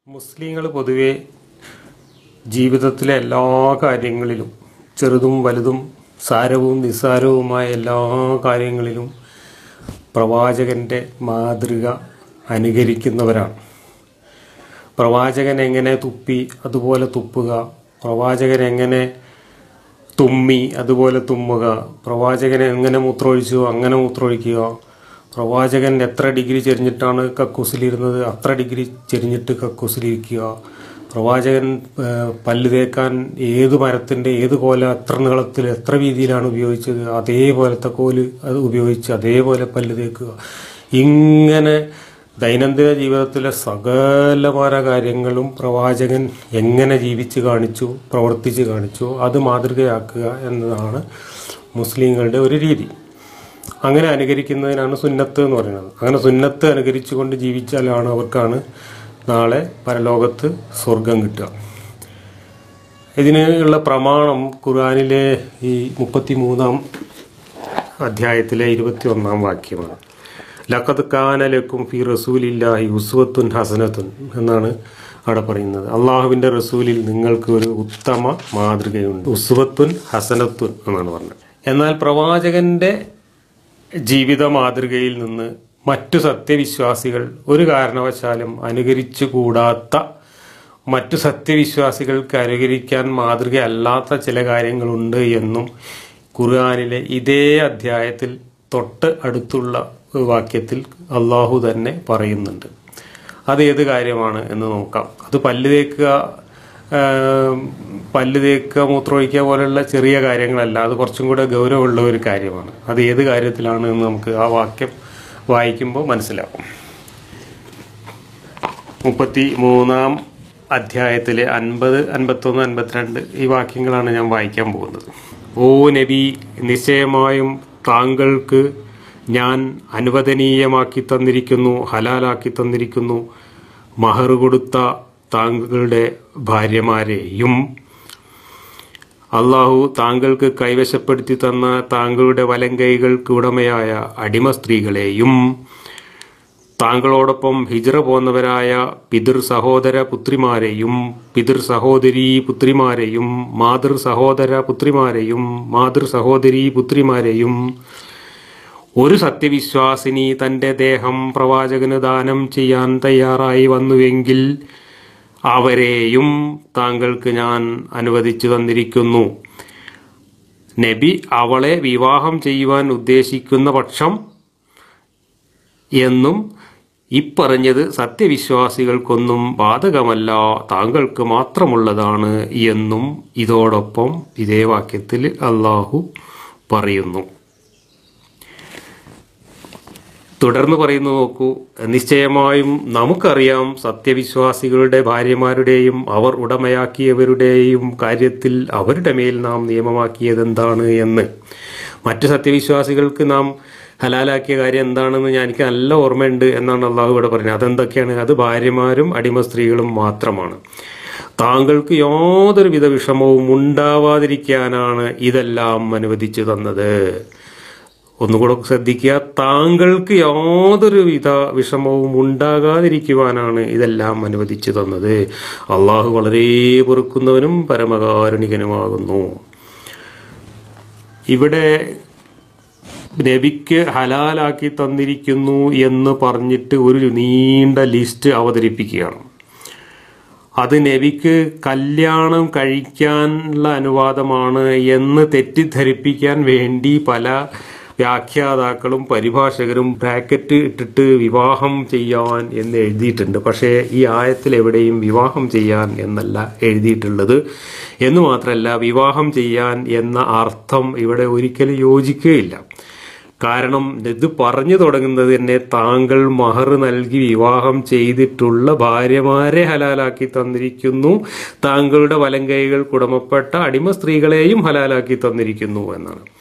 മുസ്ലിങ്ങൾ പൊതുവെ ജീവിതത്തിലെ എല്ലാ കാര്യങ്ങളിലും ചെറുതും വലുതും സാരവും നിസ്സാരവുമായ എല്ലാ കാര്യങ്ങളിലും പ്രവാചകൻ്റെ മാതൃക അനുകരിക്കുന്നവരാണ് പ്രവാചകൻ എങ്ങനെ തുപ്പി അതുപോലെ തുപ്പുക പ്രവാചകൻ എങ്ങനെ തുമ്മി അതുപോലെ തുമ്മുക പ്രവാചകൻ എങ്ങനെ മൂത്രമൊഴിച്ചു അങ്ങനെ മൂത്രമൊഴിക്കുക പ്രവാചകൻ എത്ര ഡിഗ്രി ചെരിഞ്ഞിട്ടാണ് കക്കൂസിലിരുന്നത് അത്ര ഡിഗ്രി ചെരിഞ്ഞിട്ട് കക്കൂസിലിരിക്കുക പ്രവാചകൻ ഏഹ്, പല്ല് തേക്കാൻ ഏത് മരത്തിൻ്റെ ഏത് കോല എത്ര നീളത്തിൽ എത്ര വീതിയിലാണ് ഉപയോഗിച്ചത് അതേപോലത്തെ കോല് അത് ഉപയോഗിച്ച് അതേപോലെ പല്ല് തേക്കുക ഇങ്ങനെ ദൈനംദിന ജീവിതത്തിലെ സകലമായ കാര്യങ്ങളും പ്രവാചകൻ എങ്ങനെ ജീവിച്ച് കാണിച്ചു പ്രവർത്തിച്ച് കാണിച്ചു അത് മാതൃകയാക്കുക എന്നതാണ് മുസ്ലിങ്ങളുടെ ഒരു രീതി അങ്ങനെ അനുകരിക്കുന്നതിനാണ് സുന്നത്ത് എന്ന് പറയുന്നത് അങ്ങനെ സുന്നത്ത് അനുകരിച്ചുകൊണ്ട് ജീവിച്ചാലാണ് അവർക്കാണ് നാളെ പരലോകത്ത് സ്വർഗം കിട്ടുക ഇതിനുള്ള പ്രമാണം ഖുർആനിലെ ഈ മുപ്പത്തി മൂന്നാം അധ്യായത്തിലെ ഇരുപത്തി ഒന്നാം വാക്യമാണ് ലഖത് കാനലക്കും ഫി റസൂലില്ലാഹി ഉസ്വത്തുൻ ഹസനത്തുൻ എന്നാണ് അവിടെ പറയുന്നത് അള്ളാഹുവിൻ്റെ റസൂലിൽ നിങ്ങൾക്ക് ഒരു ഉത്തമ മാതൃകയുണ്ട് ഉസ്വത്തുൻ ഹസനത്തുൻ എന്നാണ് പറഞ്ഞത് എന്നാൽ പ്രവാചകന്റെ ജീവിത മാതൃകയിൽ നിന്ന് മറ്റു സത്യവിശ്വാസികൾ ഒരു കാരണവശാലും അനുകരിച്ചുകൂടാത്ത മറ്റു സത്യവിശ്വാസികൾക്ക് അനുകരിക്കാൻ മാതൃകയല്ലാത്ത ചില കാര്യങ്ങളുണ്ട് എന്നും ഖുർആാനിലെ ഇതേ അധ്യായത്തിൽ തൊട്ട് അടുത്തുള്ള വാക്യത്തിൽ അള്ളാഹു തന്നെ പറയുന്നുണ്ട് അത് ഏത് കാര്യമാണ് എന്ന് നോക്കാം അത് പല്ല് തേക്കുക ആം, പല്ല് തേക്കുക മൂത്രമൊഴിക്കുക പോലുള്ള ചെറിയ കാര്യങ്ങളല്ല അത് കുറച്ചും കൂടെ ഗൗരവമുള്ള ഒരു കാര്യമാണ് അത് ഏത് കാര്യത്തിലാണ് എന്ന് നമുക്ക് ആ വാക്യം വായിക്കുമ്പോൾ മനസ്സിലാവും മുപ്പത്തി മൂന്നാം അധ്യായത്തിലെ അൻപത് അൻപത്തൊന്ന് അൻപത്തിരണ്ട് ഈ വാക്യങ്ങളാണ് ഞാൻ വായിക്കാൻ പോകുന്നത് ഓ നബി നിശ്ചയമായും താങ്കൾക്ക് ഞാൻ അനുവദനീയമാക്കി തന്നിരിക്കുന്നു ഹലാലാക്കി തന്നിരിക്കുന്നു മഹർ കൊടുത്ത താങ്കളുടെ ഭാര്യമാരെയും അള്ളാഹു താങ്കൾക്ക് കൈവശപ്പെടുത്തി തന്ന താങ്കളുടെ വലങ്കൈകൾക്ക് ഉടമയായ അടിമ സ്ത്രീകളെയും താങ്കളോടൊപ്പം ഹിജ്റ പോന്നവരായ പിതൃ സഹോദര പുത്രിമാരെയും പിതൃ സഹോദരീ പുത്രിമാരെയും മാതൃ സഹോദര പുത്രിമാരെയും മാതൃ സഹോദരീ പുത്രിമാരെയും ഒരു സത്യവിശ്വാസിനി തന്റെ ദേഹം പ്രവാചകന് ദാനം ചെയ്യാൻ തയ്യാറായി വന്നുവെങ്കിൽ അവരെയും താങ്കൾക്ക് ഞാൻ അനുവദിച്ചു തന്നിരിക്കുന്നു നബി അവളെ വിവാഹം ചെയ്യുവാൻ ഉദ്ദേശിക്കുന്ന പക്ഷം എന്നും ഇപ്പറഞ്ഞത് സത്യവിശ്വാസികൾക്കൊന്നും ബാധകമല്ല താങ്കൾക്ക് മാത്രമുള്ളതാണ് എന്നും ഇതോടൊപ്പം ഇതേ വാക്യത്തിൽ അള്ളാഹു പറയുന്നു തുടർന്ന് പറയുന്നു നോക്കൂ നിശ്ചയമായും നമുക്കറിയാം സത്യവിശ്വാസികളുടെ ഭാര്യമാരുടെയും അവർ ഉടമയാക്കിയവരുടെയും കാര്യത്തിൽ അവരുടെ മേൽ നാം നിയമമാക്കിയത് എന്താണ് എന്ന് മറ്റു സത്യവിശ്വാസികൾക്ക് നാം ഹലാലാക്കിയ കാര്യം എന്താണെന്ന് ഞാൻ എനിക്ക് നല്ല ഓർമ്മയുണ്ട് എന്നാണ് അള്ളാഹു ഇവിടെ പറയുന്നത് അതെന്തൊക്കെയാണ് അത് ഭാര്യമാരും അടിമ സ്ത്രീകളും മാത്രമാണ് താങ്കൾക്ക് യാതൊരുവിധ വിഷമവും ഉണ്ടാവാതിരിക്കാനാണ് ഇതെല്ലാം അനുവദിച്ചു തന്നത് ഒന്നുകൂടെ ശ്രദ്ധിക്കുക താങ്കൾക്ക് യാതൊരു വിധ വിഷമവും ഉണ്ടാകാതിരിക്കുവാനാണ് ഇതെല്ലാം അനുവദിച്ചു തന്നത് അള്ളാഹു വളരെ പൊറുക്കുന്നവനും പരമകാരുണികനുമാകുന്നു ഇവിടെ നബിക്ക് ഹലാലാക്കി തന്നിരിക്കുന്നു എന്ന് പറഞ്ഞിട്ട് ഒരു നീണ്ട ലിസ്റ്റ് അവതരിപ്പിക്കുകയാണ് അത് നബിക്ക് കല്യാണം കഴിക്കാനുള്ള അനുവാദമാണ് എന്ന് തെറ്റിദ്ധരിപ്പിക്കാൻ വേണ്ടി പല വ്യാഖ്യാതാക്കളും പരിഭാഷകരും ബ്രാക്കറ്റ് ഇട്ടിട്ട് വിവാഹം ചെയ്യാൻ എന്ന് എഴുതിയിട്ടുണ്ട് പക്ഷേ ഈ ആയത്തിൽ എവിടെയും വിവാഹം ചെയ്യാൻ എന്നല്ല എഴുതിയിട്ടുള്ളത് എന്ന് മാത്രമല്ല വിവാഹം ചെയ്യാൻ എന്ന അർത്ഥം ഇവിടെ ഒരിക്കലും യോജിക്കുകയില്ല കാരണം ഇത് പറഞ്ഞു തുടങ്ങുന്നത് തന്നെ താങ്കൾ മഹർ നൽകി വിവാഹം ചെയ്തിട്ടുള്ള ഭാര്യമാരെ ഹലാലാക്കി തന്നിരിക്കുന്നു താങ്കളുടെ വലങ്കൈകൾ കുടമപ്പെട്ട അടിമ സ്ത്രീകളെയും ഹലാലാക്കി തന്നിരിക്കുന്നു എന്നാണ്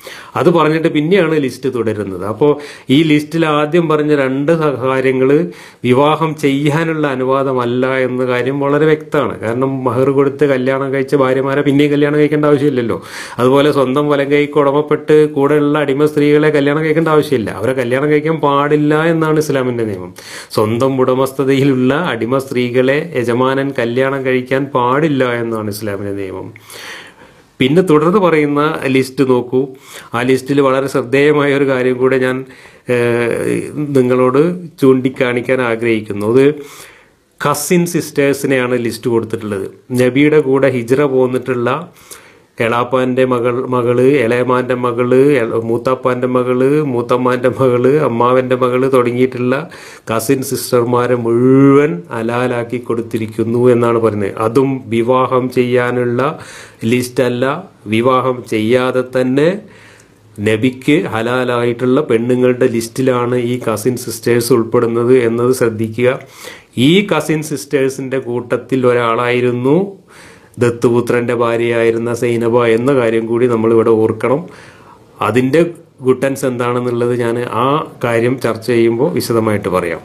അത് പറഞ്ഞിട്ട് പിന്നെയാണ് ലിസ്റ്റ് തുടരുന്നത് അപ്പോൾ ഈ ലിസ്റ്റിൽ ആദ്യം പറഞ്ഞ രണ്ട് കാര്യങ്ങൾ വിവാഹം ചെയ്യാനുള്ള അനുവാദമല്ല എന്ന കാര്യം വളരെ വ്യക്തമാണ് കാരണം മഹർ കൊടുത്ത് കല്യാണം കഴിച്ച ഭാര്യമാരെ പിന്നെയും കല്യാണം കഴിക്കേണ്ട ആവശ്യമില്ലല്ലോ അതുപോലെ സ്വന്തം വലം കൈക്ക് ഉടമപ്പെട്ട് കൂടെയുള്ള അടിമ സ്ത്രീകളെ കല്യാണം കഴിക്കേണ്ട ആവശ്യമില്ല അവരെ കല്യാണം കഴിക്കാൻ പാടില്ല എന്നാണ് ഇസ്ലാമിന്റെ നിയമം സ്വന്തം ഉടമസ്ഥതയിലുള്ള അടിമ സ്ത്രീകളെ യജമാനൻ കല്യാണം കഴിക്കാൻ പാടില്ല എന്നാണ് ഇസ്ലാമിന്റെ നിയമം പിന്നെ തുടർന്ന് പറയുന്ന ലിസ്റ്റ് നോക്കൂ ആ ലിസ്റ്റിൽ വളരെ ശ്രദ്ധേയമായ ഒരു കാര്യം കൂടെ ഞാൻ ഏഹ്, നിങ്ങളോട് ചൂണ്ടിക്കാണിക്കാൻ ആഗ്രഹിക്കുന്നു അത് കസിൻ സിസ്റ്റേഴ്സിനെയാണ് ലിസ്റ്റ് കൊടുത്തിട്ടുള്ളത് നബിയുടെ കൂടെ ഹിജ്റ പോന്നിട്ടുള്ള എളാപ്പാൻ്റെ മകൾ മകള് ഇളയമാൻ്റെ മകള് എള- മൂത്താപ്പാൻ്റെ മകള് മൂത്തമ്മാൻ്റെ മകള് അമ്മാവൻ്റെ മകള് തുടങ്ങിയിട്ടുള്ള കസിൻ സിസ്റ്റർമാരെ മുഴുവൻ അലാലാക്കി കൊടുത്തിരിക്കുന്നു എന്നാണ് പറയുന്നത് അതും വിവാഹം ചെയ്യാനുള്ള ലിസ്റ്റല്ല വിവാഹം ചെയ്യാതെ തന്നെ നബിക്ക് ഹലാലായിട്ടുള്ള പെണ്ണുങ്ങളുടെ ലിസ്റ്റിലാണ് ഈ കസിൻ സിസ്റ്റേഴ്സ് ഉൾപ്പെടുന്നത് എന്നത് ശ്രദ്ധിക്കുക ഈ കസിൻ സിസ്റ്റേഴ്സിന്റെ കൂട്ടത്തിൽ ഒരാളായിരുന്നു ദത്തുപുത്രന്റെ ഭാര്യയായിരുന്ന സൈനബ എന്ന കാര്യം കൂടി നമ്മൾ ഇവിടെ ഓർക്കണം അതിന്റെ ഗുട്ടൻസ് എന്താണെന്നുള്ളത് ഞാൻ ആ കാര്യം ചർച്ച ചെയ്യുമ്പോൾ വിശദമായിട്ട് പറയാം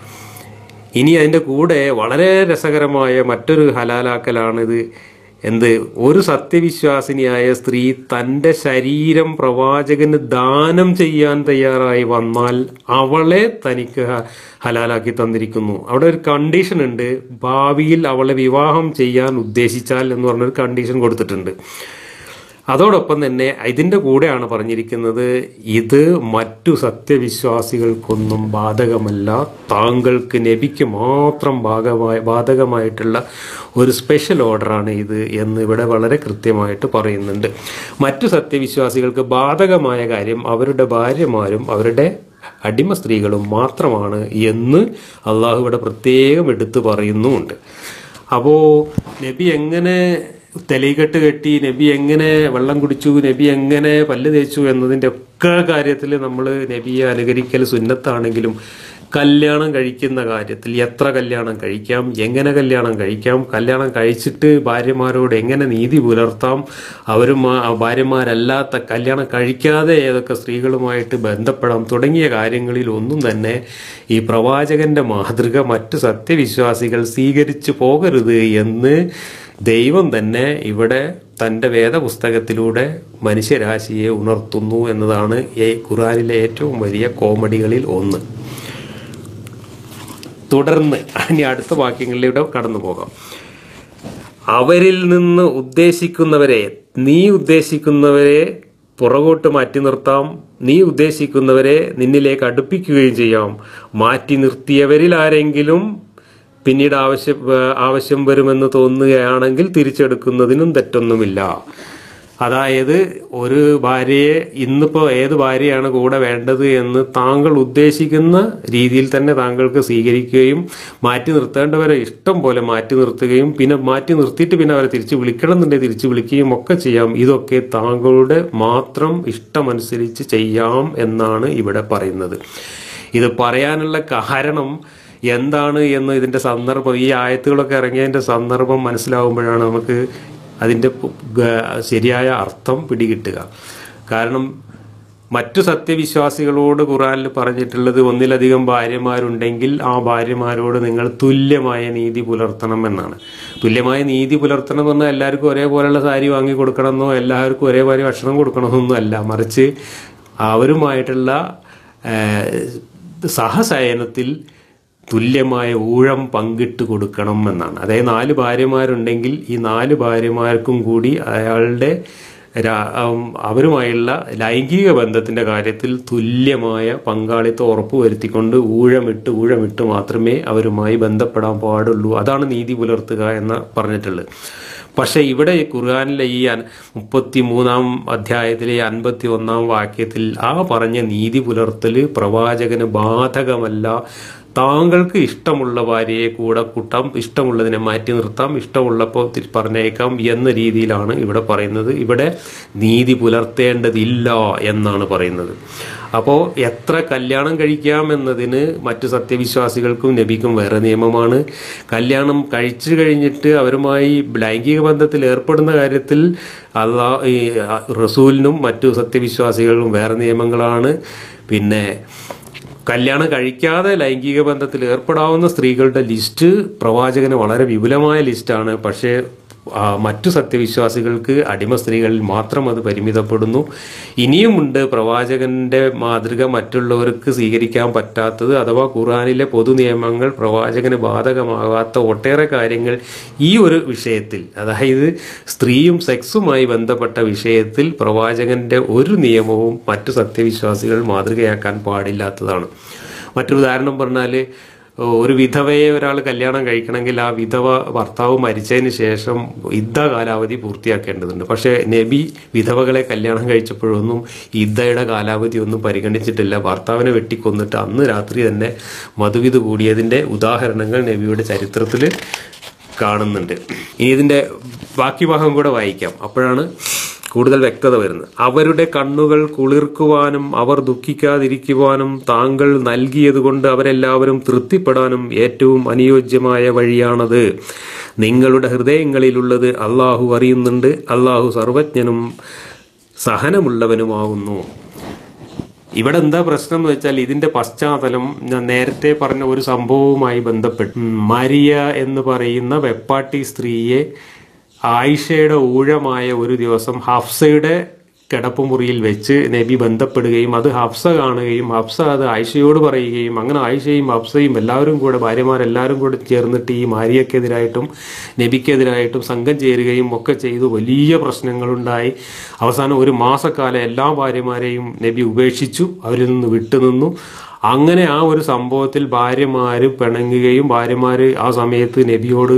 ഇനി അതിൻ്റെ കൂടെ വളരെ രസകരമായ മറ്റൊരു ഹലാലാക്കലാണിത് എന്ത് ഒരു സത്യവിശ്വാസിനിയായ സ്ത്രീ തൻ്റെ ശരീരം പ്രവാചകന് ദാനം ചെയ്യാൻ തയ്യാറായി വന്നാൽ അവളെ തനിക്ക് ഹ- ഹലാലാക്കി തന്നിരിക്കുന്നു അവിടെ ഒരു കണ്ടീഷൻ ഉണ്ട് ഭാവിയിൽ അവളെ വിവാഹം ചെയ്യാൻ ഉദ്ദേശിച്ചാൽ എന്ന് പറഞ്ഞൊരു കണ്ടീഷൻ കൊടുത്തിട്ടുണ്ട് അതോടൊപ്പം തന്നെ ഇതിൻ്റെ കൂടെയാണ് പറഞ്ഞിരിക്കുന്നത് ഇത് മറ്റു സത്യവിശ്വാസികൾക്കൊന്നും ബാധകമല്ല താങ്കൾക്ക് നബിക്ക് മാത്രം ഭാഗമായി ബാധകമായിട്ടുള്ള ഒരു സ്പെഷ്യൽ ഓർഡറാണ് ഇത് എന്ന് ഇവിടെ വളരെ കൃത്യമായിട്ട് പറയുന്നുണ്ട് മറ്റു സത്യവിശ്വാസികൾക്ക് ബാധകമായ കാര്യം അവരുടെ ഭാര്യമാരും അവരുടെ അടിമ സ്ത്രീകളും മാത്രമാണ് എന്ന് അള്ളാഹു ഇവിടെ പ്രത്യേകം എടുത്തു പറയുന്നുമുണ്ട് അപ്പോൾ നബി എങ്ങനെ തെളികെട്ട് കെട്ടി നബി എങ്ങനെ വെള്ളം കുടിച്ചു നബി എങ്ങനെ പല്ല് തേച്ചു എന്നതിൻ്റെ ഒക്കെ കാര്യത്തിൽ നമ്മൾ നബിയെ അനുകരിക്കൽ സുന്നത്താണെങ്കിലും കല്യാണം കഴിക്കുന്ന കാര്യത്തിൽ എത്ര കല്യാണം കഴിക്കാം എങ്ങനെ കല്യാണം കഴിക്കാം കല്യാണം കഴിച്ചിട്ട് ഭാര്യമാരോട് എങ്ങനെ നീതി പുലർത്താം അവരും ആ ഭാര്യമാരല്ലാത്ത കല്യാണം കഴിക്കാതെ ഏതൊക്കെ സ്ത്രീകളുമായിട്ട് ബന്ധപ്പെടാം തുടങ്ങിയ കാര്യങ്ങളിൽ ഒന്നും തന്നെ ഈ പ്രവാചകന്റെ മാതൃക മറ്റു സത്യവിശ്വാസികൾ സ്വീകരിച്ചു പോകരുത് എന്ന് ദൈവം തന്നെ ഇവിടെ തൻ്റെ വേദപുസ്തകത്തിലൂടെ മനുഷ്യരാശിയെ ഉണർത്തുന്നു എന്നതാണ് ഈ ഖുറാനിലെ ഏറ്റവും വലിയ കോമഡികളിൽ ഒന്ന് തുടർന്ന് ഇനി അടുത്ത വാക്യങ്ങളിലൂടെ കടന്നു പോകാം അവരിൽ നിന്ന് ഉദ്ദേശിക്കുന്നവരെ നീ ഉദ്ദേശിക്കുന്നവരെ പുറകോട്ട് മാറ്റി നിർത്താം നീ ഉദ്ദേശിക്കുന്നവരെ നിന്നിലേക്ക് അടുപ്പിക്കുകയും ചെയ്യാം മാറ്റി നിർത്തിയവരിൽ ആരെങ്കിലും പിന്നീട് ആവശ്യം ആവശ്യം വരുമെന്ന് തോന്നുകയാണെങ്കിൽ തിരിച്ചെടുക്കുന്നതിനും തെറ്റൊന്നുമില്ല അതായത് ഒരു ഭാര്യയെ ഇന്നിപ്പോൾ ഏത് ഭാര്യയാണ് കൂടെ വേണ്ടത് എന്ന് താങ്കൾ ഉദ്ദേശിക്കുന്ന രീതിയിൽ തന്നെ താങ്കൾക്ക് സ്വീകരിക്കുകയും മാറ്റി നിർത്തേണ്ടവരെ ഇഷ്ടം പോലെ മാറ്റി നിർത്തുകയും പിന്നെ മാറ്റി നിർത്തിയിട്ട് പിന്നെ അവരെ തിരിച്ച് വിളിക്കണം എന്നുണ്ടെങ്കിൽ തിരിച്ച് വിളിക്കുകയും ഒക്കെ ചെയ്യാം ഇതൊക്കെ താങ്കളുടെ മാത്രം ഇഷ്ടമനുസരിച്ച് ചെയ്യാം എന്നാണ് ഇവിടെ പറയുന്നത് ഇത് പറയാനുള്ള കാരണം എന്താണ് എന്ന് ഇതിന്റെ സന്ദർഭം ഈ ആയത്തുകളൊക്കെ ഇറങ്ങിയതിന്റെ സന്ദർഭം മനസ്സിലാവുമ്പോഴാണ് നമുക്ക് അതിന്റെ പു- ഗ- ശരിയായ അർത്ഥം പിടികിട്ടുക കാരണം മറ്റു സത്യവിശ്വാസികളോട് ഖുറാനിൽ പറഞ്ഞിട്ടുള്ളത് ഒന്നിലധികം ഭാര്യമാരുണ്ടെങ്കിൽ ആ ഭാര്യമാരോട് നിങ്ങൾ തുല്യമായ നീതി പുലർത്തണം എന്നാണ് തുല്യമായ നീതി പുലർത്തണം എന്ന് പറഞ്ഞാൽ എല്ലാവർക്കും ഒരേപോലെയുള്ള സാരി വാങ്ങി കൊടുക്കണമെന്നോ എല്ലാവർക്കും ഒരേപോലെ ഭക്ഷണം കൊടുക്കണമെന്നൊന്നും അല്ല മറിച്ച് അവരുമായിട്ടുള്ള ഏഹ്, സഹശയനത്തിൽ തുല്യമായ ഊഴം പങ്കിട്ട് കൊടുക്കണം എന്നാണ് അതായത് നാല് ഭാര്യമാരുണ്ടെങ്കിൽ ഈ നാല് ഭാര്യമാർക്കും കൂടി അയാളുടെ രാ- ഉം, അവരുമായുള്ള ലൈംഗിക ബന്ധത്തിന്റെ കാര്യത്തിൽ തുല്യമായ പങ്കാളിത്തം ഉറപ്പുവരുത്തിക്കൊണ്ട് ഊഴമിട്ട് ഊഴമിട്ട് മാത്രമേ അവരുമായി ബന്ധപ്പെടാൻ പാടുള്ളൂ അതാണ് നീതി പുലർത്തുക എന്ന് പറഞ്ഞിട്ടുള്ളത് പക്ഷെ ഇവിടെ ഈ ഖുർആാനിലെ ഈ മുപ്പത്തി മൂന്നാം അധ്യായത്തിലെ അൻപത്തി ഒന്നാം വാക്യത്തിൽ ആ പറഞ്ഞ നീതി പുലർത്തല് പ്രവാചകന് ബാധകമല്ല താങ്കൾക്ക് ഇഷ്ടമുള്ള ഭാര്യയെ കൂടെ കൂട്ടാം ഇഷ്ടമുള്ളതിനെ മാറ്റി നിർത്താം ഇഷ്ടമുള്ളപ്പോൾ തിരി- പറഞ്ഞേക്കാം എന്ന രീതിയിലാണ് ഇവിടെ പറയുന്നത് ഇവിടെ നീതി പുലർത്തേണ്ടതില്ല എന്നാണ് പറയുന്നത് അപ്പോൾ എത്ര കല്യാണം കഴിക്കാം എന്നതിന് മറ്റു സത്യവിശ്വാസികൾക്കും നബിക്കും വേറെ നിയമമാണ് കല്യാണം കഴിച്ചു കഴിഞ്ഞിട്ട് അവരുമായി ലൈംഗിക ബന്ധത്തിൽ ഏർപ്പെടുന്ന കാര്യത്തിൽ അള്ളാ ഈ റസൂലിനും മറ്റു സത്യവിശ്വാസികളും വേറെ നിയമങ്ങളാണ് പിന്നെ കല്യാണം കഴിക്കാതെ ലൈംഗിക ബന്ധത്തിൽ ഏർപ്പെടാവുന്ന സ്ത്രീകളുടെ ലിസ്റ്റ് പ്രവാചകന് വളരെ വിപുലമായ ലിസ്റ്റാണ് പക്ഷേ ആ, മറ്റു സത്യവിശ്വാസികൾക്ക് അടിമ സ്ത്രീകളിൽ മാത്രം അത് പരിമിതപ്പെടുന്നു ഇനിയുമുണ്ട് പ്രവാചകന്റെ മാതൃക മറ്റുള്ളവർക്ക് സ്വീകരിക്കാൻ പറ്റാത്തത് അഥവാ ഖുറാനിലെ പൊതു നിയമങ്ങൾ പ്രവാചകന് ബാധകമാകാത്ത ഒട്ടേറെ കാര്യങ്ങൾ ഈ ഒരു വിഷയത്തിൽ അതായത് സ്ത്രീയും സെക്സുമായി ബന്ധപ്പെട്ട വിഷയത്തിൽ പ്രവാചകന്റെ ഒരു നിയമവും മറ്റു സത്യവിശ്വാസികൾ മാതൃകയാക്കാൻ പാടില്ലാത്തതാണ് മറ്റൊരു ഉദാഹരണം പറഞ്ഞാൽ ഒരു വിധവയെ ഒരാൾ കല്യാണം കഴിക്കണമെങ്കിൽ ആ വിധവ ഭർത്താവ് മരിച്ചതിന് ശേഷം യുദ്ധ കാലാവധി പൂർത്തിയാക്കേണ്ടതുണ്ട് പക്ഷേ നബി വിധവകളെ കല്യാണം കഴിച്ചപ്പോഴൊന്നും യുദ്ധയുടെ കാലാവധി ഒന്നും പരിഗണിച്ചിട്ടില്ല ഭർത്താവിനെ വെട്ടിക്കൊന്നിട്ട് അന്ന് രാത്രി തന്നെ മധുവിധ കൂടിയതിൻ്റെ ഉദാഹരണങ്ങൾ നബിയുടെ ചരിത്രത്തിൽ കാണുന്നുണ്ട് ഇനി ഇതിൻ്റെ ബാക്കി ഭാഗം കൂടെ വായിക്കാം അപ്പോഴാണ് കൂടുതൽ വ്യക്തത വരുന്നത് അവരുടെ കണ്ണുകൾ കുളിർക്കുവാനും അവർ ദുഃഖിക്കാതിരിക്കുവാനും താങ്കൾ നൽകിയതുകൊണ്ട് അവരെല്ലാവരും തൃപ്തിപ്പെടാനും ഏറ്റവും അനുയോജ്യമായ വഴിയാണത് നിങ്ങളുടെ ഹൃദയങ്ങളിലുള്ളത് അള്ളാഹു അറിയുന്നുണ്ട് അള്ളാഹു സർവജ്ഞനും സഹനമുള്ളവനുമാകുന്നു ഇവിടെ എന്താ പ്രശ്നം എന്ന് വെച്ചാൽ ഇതിന്റെ പശ്ചാത്തലം ഞാൻ നേരത്തെ പറഞ്ഞ ഒരു സംഭവവുമായി ബന്ധപ്പെട്ട് ഉം, മരിയ എന്ന് പറയുന്ന വെപ്പാട്ടി സ്ത്രീയെ ആയിഷയുടെ ഊഴമായ ഒരു ദിവസം ഹഫ്സയുടെ കിടപ്പുമുറിയിൽ വെച്ച് നബി ബന്ധപ്പെടുകയും അത് ഹഫ്സ കാണുകയും ഹഫ്സ അത് ആയിഷയോട് പറയുകയും അങ്ങനെ ആയിഷയും ഹഫ്സയും എല്ലാവരും കൂടെ ഭാര്യമാരെല്ലാവരും കൂടെ ചേർന്നിട്ട് ഈ മാരിയക്കെതിരായിട്ടും നബിക്കെതിരായിട്ടും സംഘം ചേരുകയും ഒക്കെ ചെയ്തു വലിയ പ്രശ്നങ്ങളുണ്ടായി അവസാനം ഒരു മാസക്കാലം എല്ലാ ഭാര്യമാരെയും നബി ഉപേക്ഷിച്ചു അവരിൽ നിന്ന് വിട്ടുനിന്നു അങ്ങനെ ആ ഒരു സംഭവത്തിൽ ഭാര്യമാര് പിണങ്ങുകയും ഭാര്യമാര് ആ സമയത്ത് നബിയോട്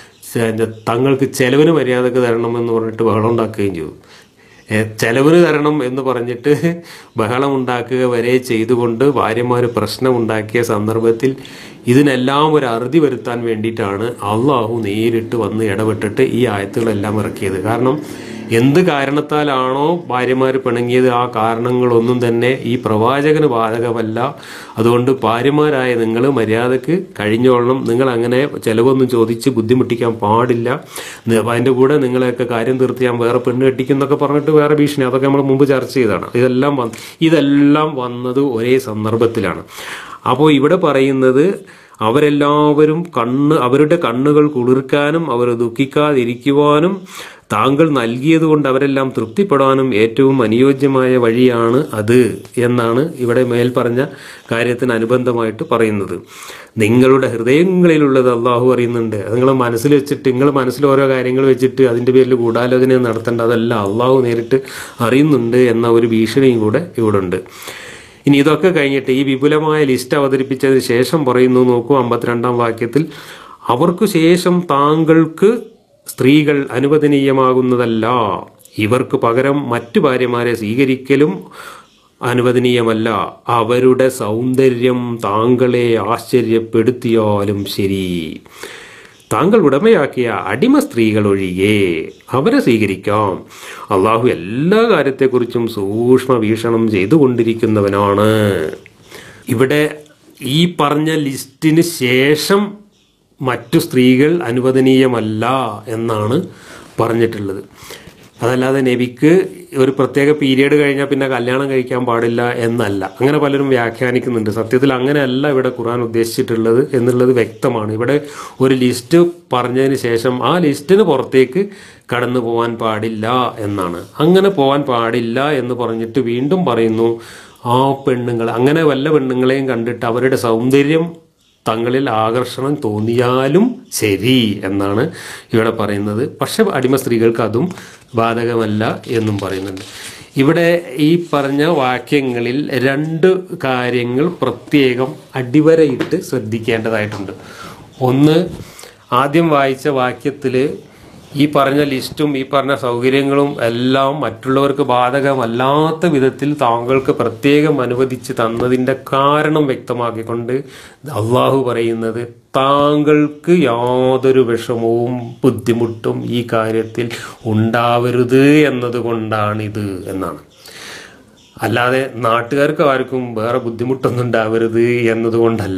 ചെ- തങ്ങൾക്ക് ചെലവിന് മര്യാദക്ക് തരണമെന്ന് പറഞ്ഞിട്ട് ബഹളം ഉണ്ടാക്കുകയും ചെയ്തു ഏ, ചെലവിന് തരണം എന്ന് പറഞ്ഞിട്ട് ബഹളം ഉണ്ടാക്കുക വരെ ചെയ്തുകൊണ്ട് ഭാര്യമാർ പ്രശ്നമുണ്ടാക്കിയ സന്ദർഭത്തിൽ ഇതിനെല്ലാം ഒരു അറുതി വരുത്താൻ വേണ്ടിയിട്ടാണ് അള്ളാഹു നേരിട്ട് വന്ന് ഇടപെട്ടിട്ട് ഈ ആയത്തുകളെല്ലാം ഇറക്കിയത് കാരണം എന്ത് കാരണത്താലാണോ ഭാര്യമാർ പിണങ്ങിയത് ആ കാരണങ്ങളൊന്നും തന്നെ ഈ പ്രവാചകന് ബാധകമല്ല അതുകൊണ്ട് ഭാര്യമാരായ നിങ്ങൾ മര്യാദക്ക് കഴിഞ്ഞോളണം നിങ്ങൾ അങ്ങനെ ചിലവൊന്നും ചോദിച്ച് ബുദ്ധിമുട്ടിക്കാൻ പാടില്ല നി- അതിൻ്റെ കൂടെ നിങ്ങളെയൊക്കെ കാര്യം തീർത്ത് ഞാൻ വേറെ പെണ്ണ് കെട്ടിക്കുന്നൊക്കെ പറഞ്ഞിട്ട് വേറെ ഭീഷണി അതൊക്കെ നമ്മൾ മുമ്പ് ചർച്ച ചെയ്തതാണ് ഇതെല്ലാം വന്ന് ഇതെല്ലാം വന്നത് ഒരേ സന്ദർഭത്തിലാണ് അപ്പോൾ ഇവിടെ പറയുന്നത് അവരെല്ലാവരും കണ്ണ് അവരുടെ കണ്ണുകൾ കുളിർക്കാനും അവർ ദുഃഖിക്കാതിരിക്കുവാനും താങ്കൾ നൽകിയതുകൊണ്ട് അവരെല്ലാം തൃപ്തിപ്പെടാനും ഏറ്റവും അനുയോജ്യമായ വഴിയാണ് അത് എന്നാണ് ഇവിടെ മേൽ പറഞ്ഞ കാര്യത്തിന് അനുബന്ധമായിട്ട് പറയുന്നത് നിങ്ങളുടെ ഹൃദയങ്ങളിലുള്ളത് അള്ളാഹു അറിയുന്നുണ്ട് അത് നിങ്ങൾ മനസ്സിൽ വെച്ചിട്ട് നിങ്ങൾ മനസ്സിൽ ഓരോ കാര്യങ്ങൾ വെച്ചിട്ട് അതിൻ്റെ പേരിൽ ഗൂഢാലോചന നടത്തേണ്ട അതല്ല അള്ളാഹു നേരിട്ട് അറിയുന്നുണ്ട് എന്ന ഒരു ഭീഷണിയും കൂടെ ഇവിടെ ഉണ്ട് ഇനി ഇതൊക്കെ കഴിഞ്ഞിട്ട് ഈ വിപുലമായ ലിസ്റ്റ് അവതരിപ്പിച്ചതിന് ശേഷം പറയുന്നു നോക്കൂ അമ്പത്തിരണ്ടാം വാക്യത്തിൽ അവർക്കു ശേഷം താങ്കൾക്ക് സ്ത്രീകൾ അനുവദനീയമാകുന്നതല്ല ഇവർക്ക് പകരം മറ്റു ഭാര്യമാരെ സ്വീകരിക്കലും അനുവദനീയമല്ല അവരുടെ സൗന്ദര്യം താങ്കളെ ആശ്ചര്യപ്പെടുത്തിയാലും ശരി താങ്കൾ ഉടമയാക്കിയ അടിമ സ്ത്രീകൾ ഒഴികെ അവരെ സ്വീകരിക്കാം അള്ളാഹു എല്ലാ കാര്യത്തെക്കുറിച്ചും സൂക്ഷ്മ വീക്ഷണം ചെയ്തുകൊണ്ടിരിക്കുന്നവനാണ് ഇവിടെ ഈ പറഞ്ഞ ലിസ്റ്റിന് ശേഷം മറ്റു സ്ത്രീകൾ അനുവദനീയമല്ല എന്നാണ് പറഞ്ഞിട്ടുള്ളത് അതല്ലാതെ നബിക്ക് ഒരു പ്രത്യേക പീരീഡ് കഴിഞ്ഞാൽ പിന്നെ കല്യാണം കഴിക്കാൻ പാടില്ല എന്നല്ല അങ്ങനെ പലരും വ്യാഖ്യാനിക്കുന്നുണ്ട് സത്യത്തിൽ അങ്ങനെയല്ല ഇവിടെ ഖുർആൻ ഉദ്ദേശിച്ചിട്ടുള്ളത് എന്നുള്ളത് വ്യക്തമാണ് ഇവിടെ ഒരു ലിസ്റ്റ് പറഞ്ഞതിന് ശേഷം ആ ലിസ്റ്റിന് പുറത്തേക്ക് കടന്നു പോകാൻ പാടില്ല എന്നാണ് അങ്ങനെ പോകാൻ പാടില്ല എന്ന് പറഞ്ഞിട്ട് വീണ്ടും പറയുന്നു ആ പെണ്ണുങ്ങൾ അങ്ങനെ വല്ല പെണ്ണുങ്ങളെയും കണ്ടിട്ട് അവരുടെ സൗന്ദര്യം തങ്ങളിൽ ആകർഷണം തോന്നിയാലും ശരി എന്നാണ് ഇവിടെ പറയുന്നത് പക്ഷെ അടിമ സ്ത്രീകൾക്ക് അതും ബാധകമല്ല എന്നും പറയുന്നുണ്ട് ഇവിടെ ഈ പറഞ്ഞ വാക്യങ്ങളിൽ രണ്ട് കാര്യങ്ങൾ പ്രത്യേകം അടിവരയിട്ട് ശ്രദ്ധിക്കേണ്ടതായിട്ടുണ്ട് ഒന്ന് ആദ്യം വായിച്ച വാക്യത്തിൽ ഈ പറഞ്ഞ ലിസ്റ്റും ഈ പറഞ്ഞ സൗകര്യങ്ങളും എല്ലാം മറ്റുള്ളവർക്ക് ബാധകമല്ലാത്ത വിധത്തിൽ താങ്കൾക്ക് പ്രത്യേകം അനുവദിച്ച് തന്നതിൻ്റെ കാരണം വ്യക്തമാക്കിക്കൊണ്ട് അള്ളാഹു പറയുന്നത് താങ്കൾക്ക് യാതൊരു വിഷമവും ബുദ്ധിമുട്ടും ഈ കാര്യത്തിൽ ഉണ്ടാവരുത് എന്നതുകൊണ്ടാണിത് എന്നാണ് അല്ലാതെ നാട്ടുകാർക്ക് ആർക്കും വേറെ ബുദ്ധിമുട്ടൊന്നും ഉണ്ടാവരുത് എന്നതുകൊണ്ടല്ല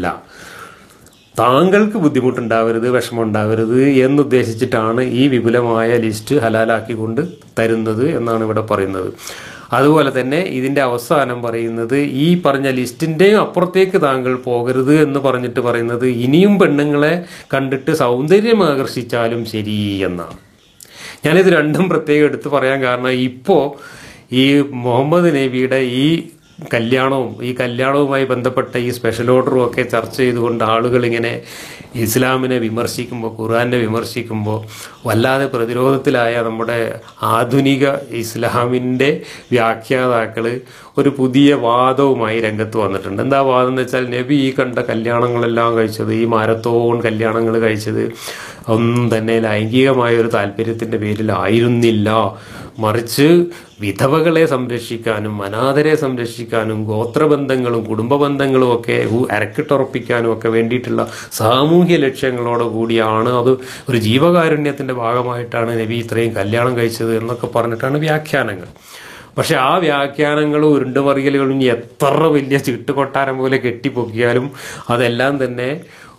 താങ്കൾക്ക് ബുദ്ധിമുട്ടുണ്ടാവരുത് വിഷമം ഉണ്ടാവരുത് എന്നുദ്ദേശിച്ചിട്ടാണ് ഈ വിപുലമായ ലിസ്റ്റ് ഹലാലാക്കിക്കൊണ്ട് തരുന്നത് എന്നാണ് ഇവിടെ പറയുന്നത് അതുപോലെ തന്നെ ഇതിൻ്റെ അവസാനം പറയുന്നത് ഈ പറഞ്ഞ ലിസ്റ്റിൻ്റെയും അപ്പുറത്തേക്ക് താങ്കൾ പോകരുത് എന്ന് പറഞ്ഞിട്ട് പറയുന്നത് ഇനിയും പെണ്ണുങ്ങളെ കണ്ടിട്ട് സൗന്ദര്യം ആകർഷിച്ചാലും ശരി എന്നാണ് ഞാനിത് രണ്ടും പ്രത്യേകം എടുത്ത് പറയാൻ കാരണം ഇപ്പോൾ ഈ മുഹമ്മദ് നബിയുടെ ഈ കല്യാണവും ഈ കല്യാണവുമായി ബന്ധപ്പെട്ട ഈ സ്പെഷ്യൽ ഓർഡറും ഒക്കെ ചർച്ച ചെയ്തുകൊണ്ട് ആളുകൾ ഇങ്ങനെ ഇസ്ലാമിനെ വിമർശിക്കുമ്പോൾ ഖുർആനെ വിമർശിക്കുമ്പോൾ വല്ലാതെ പ്രതിരോധത്തിലായ നമ്മുടെ ആധുനിക ഇസ്ലാമിൻ്റെ വ്യാഖ്യാതാക്കൾ ഒരു പുതിയ വാദവുമായി രംഗത്ത് വന്നിട്ടുണ്ട് എന്താ വാദം എന്ന് വെച്ചാൽ നബി ഈ കണ്ട കല്യാണങ്ങളെല്ലാം കഴിച്ചത് ഈ മാരത്തോൺ കല്യാണങ്ങൾ കഴിച്ചത് ഒന്നും തന്നെ ലൈംഗികമായ ഒരു താല്പര്യത്തിൻ്റെ പേരിലായിരുന്നില്ല മറിച്ച് വിധവകളെ സംരക്ഷിക്കാനും അനാഥരെ സംരക്ഷിക്കാനും ഗോത്രബന്ധങ്ങളും കുടുംബ ബന്ധങ്ങളും ഒക്കെ ഉ- അരക്കിട്ടുറപ്പിക്കാനും ഒക്കെ വേണ്ടിയിട്ടുള്ള സാമൂഹ്യ ലക്ഷ്യങ്ങളോട് കൂടിയാണ് അത് ഒരു ജീവകാരുണ്യത്തിൻ്റെ ഭാഗമായിട്ടാണ് നബി ഇത്രയും കല്യാണം കഴിച്ചത് എന്നൊക്കെ പറഞ്ഞിട്ടാണ് വ്യാഖ്യാനങ്ങൾ പക്ഷെ ആ വ്യാഖ്യാനങ്ങളും ഉരുണ്ടുമറിയലുകളും ഇനി എത്ര വലിയ ചീട്ടുകൊട്ടാരം പോലെ കെട്ടിപ്പൊക്കിയാലും അതെല്ലാം തന്നെ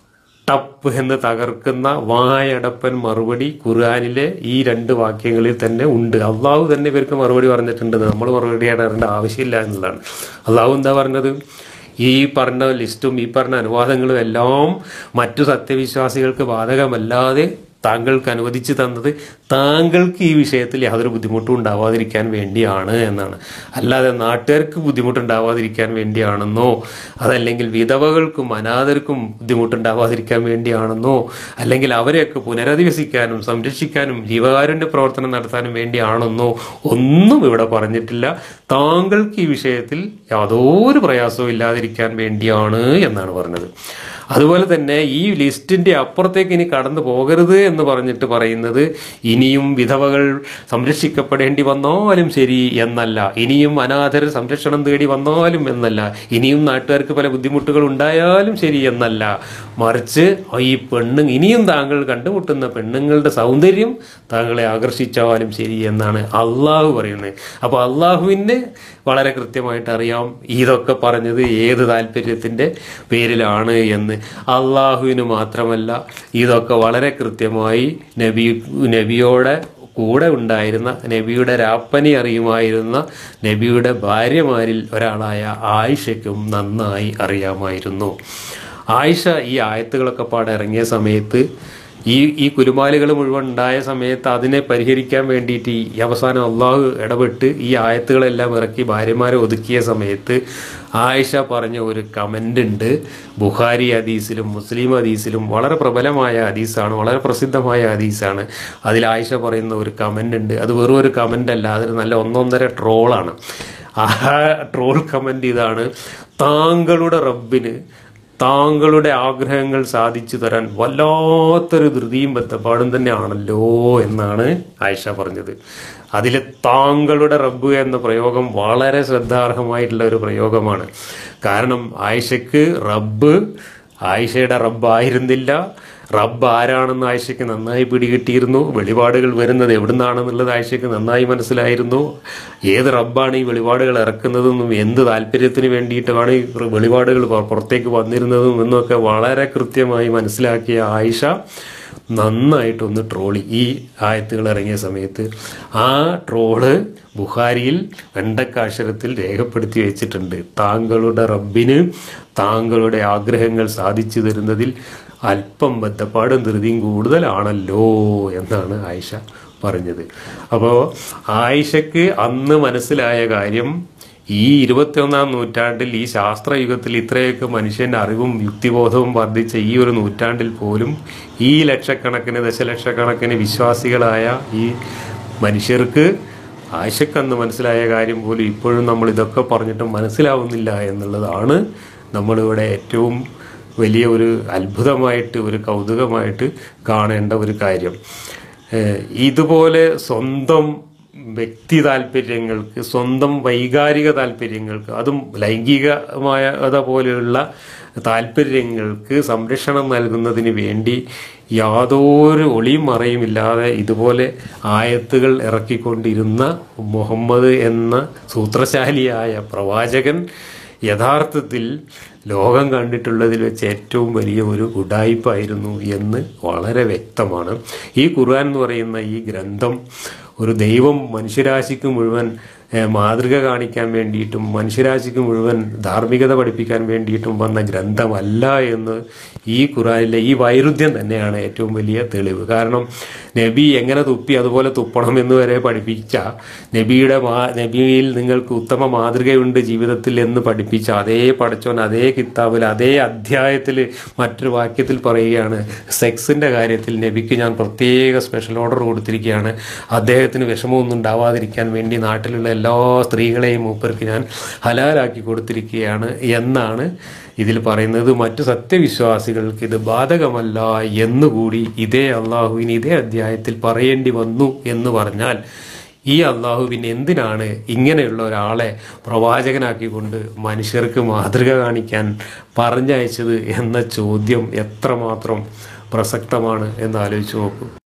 ടപ്പ് എന്ന് തകർക്കുന്ന വായടപ്പൻ മറുപടി ഖുർആാനിലെ ഈ രണ്ട് വാക്യങ്ങളിൽ തന്നെ ഉണ്ട് അള്ളാഹു തന്നെ ഇവർക്ക് മറുപടി പറഞ്ഞിട്ടുണ്ട് നമ്മൾ മറുപടി ഇടേണ്ട ആവശ്യമില്ല എന്നുള്ളതാണ് അള്ളാഹു എന്താ പറഞ്ഞത് ഈ പറഞ്ഞ ലിസ്റ്റും ഈ പറഞ്ഞ അനുവാദങ്ങളും എല്ലാം മറ്റു സത്യവിശ്വാസികൾക്ക് ബാധകമല്ലാതെ താങ്കൾക്ക് അനുവദിച്ചു തന്നത് താങ്കൾക്ക് ഈ വിഷയത്തിൽ യാതൊരു ബുദ്ധിമുട്ടും ഉണ്ടാവാതിരിക്കാൻ വേണ്ടിയാണ് എന്നാണ് അല്ലാതെ നാട്ടുകാർക്ക് ബുദ്ധിമുട്ടുണ്ടാവാതിരിക്കാൻ വേണ്ടിയാണെന്നോ അതല്ലെങ്കിൽ വിധവകൾക്കും അനാഥർക്കും ബുദ്ധിമുട്ടുണ്ടാവാതിരിക്കാൻ വേണ്ടിയാണെന്നോ അല്ലെങ്കിൽ അവരെയൊക്കെ പുനരധിവസിക്കാനും സംരക്ഷിക്കാനും ജീവകാരുണ്യ പ്രവർത്തനം നടത്താനും വേണ്ടിയാണെന്നോ ഒന്നും ഇവിടെ പറഞ്ഞിട്ടില്ല താങ്കൾക്ക് ഈ വിഷയത്തിൽ യാതൊരു പ്രയാസവും ഇല്ലാതിരിക്കാൻ വേണ്ടിയാണ് എന്നാണ് പറഞ്ഞത് അതുപോലെ തന്നെ ഈ ലിസ്റ്റിന്റെ അപ്പുറത്തേക്ക് ഇനി കടന്നു പോകരുത് എന്ന് പറഞ്ഞിട്ട് പറയുന്നത് ഇനിയും വിധവകൾ സംരക്ഷിക്കപ്പെടേണ്ടി വന്നാലും ശരി എന്നല്ല ഇനിയും അനാഥർ സംരക്ഷണം തേടി വന്നാലും എന്നല്ല ഇനിയും നാട്ടുകാർക്ക് പല ബുദ്ധിമുട്ടുകൾ ഉണ്ടായാലും ശരി എന്നല്ല മറിച്ച് ഈ പെണ്ണു ഇനിയും താങ്കൾ കണ്ടുമുട്ടുന്ന പെണ്ണുങ്ങളുടെ സൗന്ദര്യം താങ്കളെ ആകർഷിച്ചാലും ശരി എന്നാണ് അള്ളാഹു പറയുന്നത് അപ്പോൾ അള്ളാഹുവിന് വളരെ കൃത്യമായിട്ട് അറിയാം ഇതൊക്കെ പറഞ്ഞത് ഏത് താല്പര്യത്തിൻ്റെ പേരിലാണ് എന്ന് അള്ളാഹുവിന് മാത്രമല്ല ഇതൊക്കെ വളരെ കൃത്യമായി നബി നബിയോടെ കൂടെ ഉണ്ടായിരുന്ന നബിയുടെ രാപ്പനി അറിയുമായിരുന്ന നബിയുടെ ഭാര്യമാരിൽ ഒരാളായ ആയിഷയ്ക്കും നന്നായി അറിയാമായിരുന്നു ആയിഷ ഈ ആയത്തുകളൊക്കെ പാടെ ഇറങ്ങിയ സമയത്ത് ഈ ഈ കുലുമാലുകൾ മുഴുവൻ ഉണ്ടായ സമയത്ത് അതിനെ പരിഹരിക്കാൻ വേണ്ടിയിട്ട് ഈ അവസാനം അള്ളാഹു ഇടപെട്ട് ഈ ആയത്തുകളെല്ലാം ഇറക്കി ഭാര്യമാരെ ഒതുക്കിയ സമയത്ത് ആയിഷ പറഞ്ഞ ഒരു കമൻ്റ് ഉണ്ട് ബുഖാരി ഹദീസിലും മുസ്ലിം ഹദീസിലും വളരെ പ്രബലമായ ഹദീസാണ് വളരെ പ്രസിദ്ധമായ ഹദീസാണ് അതിൽ ആയിഷ പറയുന്ന ഒരു കമൻ്റ് ഉണ്ട് അത് വെറും ഒരു കമൻ്റ് അല്ല അതൊരു നല്ല ഒന്നൊന്നര ട്രോളാണ് ആ ട്രോൾ കമൻ്റ് ഇതാണ് താങ്കളുടെ റബ്ബിന് താങ്കളുടെ ആഗ്രഹങ്ങൾ സാധിച്ചു തരാൻ വല്ലാത്തൊരു ധൃതിയും ബന്ധപ്പാടും തന്നെയാണല്ലോ എന്നാണ് ആയിഷ പറഞ്ഞത് അതിൽ താങ്കളുടെ റബ്ബ് എന്ന പ്രയോഗം വളരെ ശ്രദ്ധാർഹമായിട്ടുള്ള ഒരു പ്രയോഗമാണ് കാരണം ആയിഷയ്ക്ക് റബ്ബ് ആയിഷയുടെ റബ്ബായിരുന്നില്ല റബ്ബ് ആരാണെന്ന് ആയിഷയ്ക്ക് നന്നായി പിടികിട്ടിയിരുന്നു വെളിപാടുകൾ വരുന്നത് എവിടുന്നാണെന്നുള്ളത് ആയിഷയ്ക്ക് നന്നായി മനസ്സിലായിരുന്നു ഏത് റബ്ബാണ് ഈ വെളിപാടുകൾ ഇറക്കുന്നതെന്നും എന്ത് താല്പര്യത്തിന് വേണ്ടിയിട്ടാണ് ഈ വെളിപാടുകൾ പുറ- പുറത്തേക്ക് വന്നിരുന്നതും എന്നൊക്കെ വളരെ കൃത്യമായി മനസ്സിലാക്കിയ ആയിഷ നന്നായിട്ടൊന്ന് ട്രോളി ഈ ആയത്തുകൾ ഇറങ്ങിയ സമയത്ത് ആ ട്രോള് ബുഹാരിയിൽ വെണ്ടക്കാക്ഷരത്തിൽ രേഖപ്പെടുത്തി വെച്ചിട്ടുണ്ട് താങ്കളുടെ റബ്ബിന് താങ്കളുടെ ആഗ്രഹങ്ങൾ സാധിച്ചു തരുന്നതിൽ അല്പം ബദ്ധപ്പാടും ധൃതിയും കൂടുതലാണല്ലോ എന്നാണ് ആയിഷ പറഞ്ഞത് അപ്പോൾ ആയിഷക്ക് അന്ന് മനസ്സിലായ കാര്യം ഈ ഇരുപത്തിയൊന്നാം നൂറ്റാണ്ടിൽ ഈ ശാസ്ത്രയുഗത്തിൽ ഇത്രയൊക്കെ മനുഷ്യന്റെ അറിവും യുക്തിബോധവും വർദ്ധിച്ച ഈ ഒരു നൂറ്റാണ്ടിൽ പോലും ഈ ലക്ഷക്കണക്കിന് ദശലക്ഷക്കണക്കിന് വിശ്വാസികളായ ഈ മനുഷ്യർക്ക് ആശക്കന്ന് മനസ്സിലായ കാര്യം പോലും ഇപ്പോഴും നമ്മൾ ഇതൊക്കെ പറഞ്ഞിട്ട് മനസ്സിലാവുന്നില്ല എന്നുള്ളതാണ് നമ്മളിവിടെ ഏറ്റവും വലിയ ഒരു അത്ഭുതമായിട്ട് ഒരു കൗതുകമായിട്ട് കാണേണ്ട ഒരു കാര്യം ഏഹ് ഇതുപോലെ സ്വന്തം വ്യക്തി താല്പര്യങ്ങൾക്ക് സ്വന്തം വൈകാരിക താല്പര്യങ്ങൾക്ക് അതും ലൈംഗികമായ പോലെയുള്ള താല്പര്യങ്ങൾക്ക് സംരക്ഷണം നൽകുന്നതിന് വേണ്ടി യാതൊരു ഒളിയും മറയുമില്ലാതെ ഇതുപോലെ ആയത്തുകൾ ഇറക്കിക്കൊണ്ടിരുന്ന മുഹമ്മദ് എന്ന സൂത്രശാലിയായ പ്രവാചകൻ യഥാർത്ഥത്തിൽ ലോകം കണ്ടിട്ടുള്ളതിൽ വെച്ച് ഏറ്റവും വലിയ ഒരു ഉഡായിപ്പായിരുന്നു എന്ന് വളരെ വ്യക്തമാണ് ഈ ഖുർആൻ എന്ന് പറയുന്ന ഈ ഗ്രന്ഥം ഒരു ദൈവം മനുഷ്യരാശിക്ക് മുഴുവൻ ഏഹ്, മാതൃക കാണിക്കാൻ വേണ്ടിയിട്ടും മനുഷ്യരാശിക്ക് മുഴുവൻ ധാർമ്മികത പഠിപ്പിക്കാൻ വേണ്ടിയിട്ടും വന്ന ഗ്രന്ഥമല്ല എന്ന് ഈ ഖുറാനിലെ ഈ വൈരുദ്ധ്യം തന്നെയാണ് ഏറ്റവും വലിയ തെളിവ് കാരണം നബി എങ്ങനെ തുപ്പി അതുപോലെ തുപ്പണം എന്ന് വരെ പഠിപ്പിച്ച നബിയുടെ മാ നബിയിൽ നിങ്ങൾക്ക് ഉത്തമ മാതൃകയുണ്ട് ജീവിതത്തിൽ എന്ന് പഠിപ്പിച്ച അതേ പഠിച്ചോൻ അതേ കിതാബിൽ അതേ അധ്യായത്തിൽ മറ്റൊരു വാക്യത്തിൽ പറയുകയാണ് സെക്സിൻ്റെ കാര്യത്തിൽ നബിക്ക് ഞാൻ പ്രത്യേക സ്പെഷ്യൽ ഓർഡർ കൊടുത്തിരിക്കുകയാണ് അദ്ദേഹത്തിന് വിഷമമൊന്നും ഉണ്ടാവാതിരിക്കാൻ വേണ്ടി നാട്ടിലുള്ള എല്ലാ സ്ത്രീകളെയും മൂപ്പർക്ക് ഞാൻ ഹലാലാക്കി കൊടുത്തിരിക്കുകയാണ് എന്നാണ് ഇതിൽ പറയുന്നത് മറ്റു സത്യവിശ്വാസികൾക്ക് ഇത് ബാധകമല്ല എന്നുകൂടി ഇതേ അള്ളാഹുവിന് ഇതേ അധ്യായത്തിൽ പറയേണ്ടി വന്നു എന്ന് പറഞ്ഞാൽ ഈ അള്ളാഹു പിന്നെ എന്തിനാണ് ഇങ്ങനെയുള്ള ഒരാളെ പ്രവാചകനാക്കിക്കൊണ്ട് മനുഷ്യർക്ക് മാതൃക കാണിക്കാൻ പറഞ്ഞയച്ചത് എന്ന ചോദ്യം എത്രമാത്രം പ്രസക്തമാണ് എന്ന് ആലോചിച്ച് നോക്കൂ